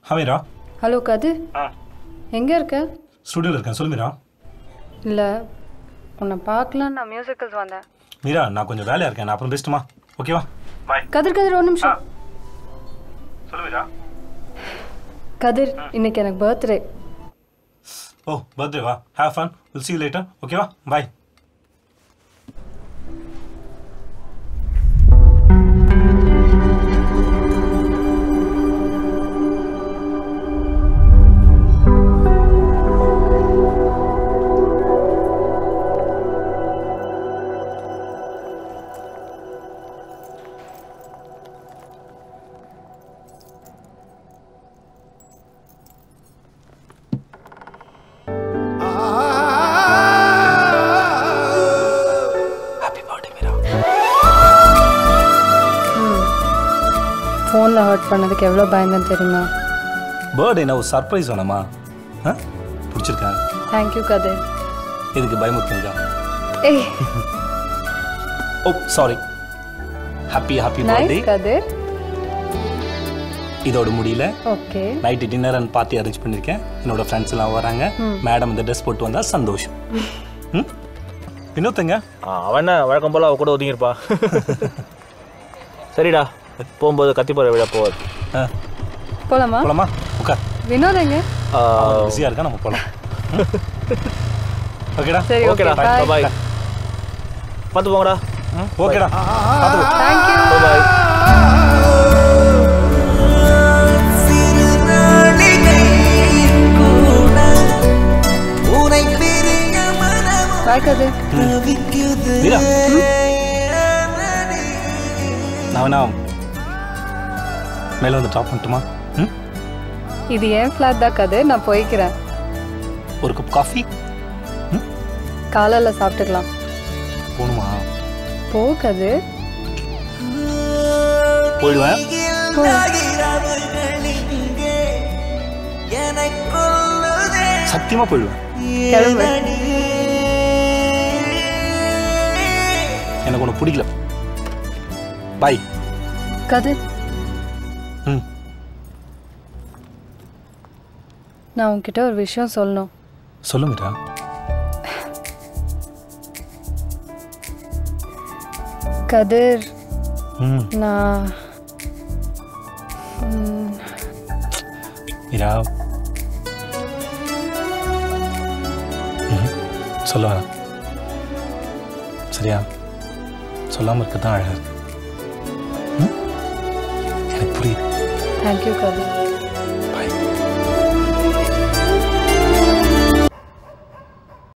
ஆ Meera hello கதிர் ஆ எங்கே இருக்க ஸ்டுடியோவில் இருக்கேன் சொல்லு மீரா இல்லை உன்னை பார்க்கலாம் நான் மியூசிக்கல்ஸ் வந்தேன் மீரா நான் கொஞ்சம் வேலையாக இருக்கேன் நான் அப்புறம் பேசட்டுமா ஓகேவா பாய் கதிர் கதிர் ஒரு நிமிஷம் சொல்லு மீரா கதிர் இன்னைக்கு எனக்கு பர்த்டே ஓ பர்த்டே வா have fun will see you later ஓகேவா பாய் ஹாப்பி பர்த்டே மீரா ஃபோனில் ஹர்ட் பண்ணதுக்கு எவ்வளோ பயந்தேன்னு தெரியுமா பர்த்டே நான் ஒரு சர்ப்ரைஸ் வேணாமா ஆ பிடிச்சிருக்கேன் தேங்க்யூ கதிர் இதுக்கு பயமுறுத்துங்க ஏய் oh sorry happy happy birthday nice Kathir இதோட முடியல okay night dinner and party arrange பண்ணியிருக்கேன் என்னோட ஃப்ரெண்ட்ஸ் எல்லாம் வராங்க மேடம் இந்த ட்ரெஸ் போட்டு வந்தால் சந்தோஷம் ம் வினோத்துங்க ஆ, அவன் என்ன வழக்கம் போல் அவ கூட ஒதுங்கியிருப்பா சரிடா போகும்போது கத்திப்பாறை விழா போவாது ஆ போலாமா போலாமா உட்கார் வினோத் எங்க பிஸியாக இருக்கா நம்ம போகலாம் ஓகேடா சரி ஓகே ஓகேடா பாய் பாய் பார்த்து போங்கடா ஓகேடா பார்த்து தேங்க்யூ பாய் பாய் கதிர் வீரா நான் வேணா மேலே வந்து ட்ராப் பண்ணட்டுமா ம் இது ஏன் ஃப்ளாட் தான் கதிர் நான் போய்க்கிறேன் ஒரு கப் காஃபி காலையில் சாப்பிட்டுக்கலாம் போகணுமா போ கதிர் போயிடுவேன் போ சத்தியமாக போயிடுவேன் கிளம்பு எனக்கு ஒன்று பிடிக்கல பாய் கதிர் ம் நான் உன்கிட்ட ஒரு விஷயம் சொல்லணும் சொல்லு மீரா கதிர் ம் நான் ம், மீரா ம்ஹும். சொல்ல வேணாம் சரியா சொல்லாமல் இருக்க தான் அழகாக இருக்கு ம்? எனக்கு புரியுது தேங்க்யூ கதிர்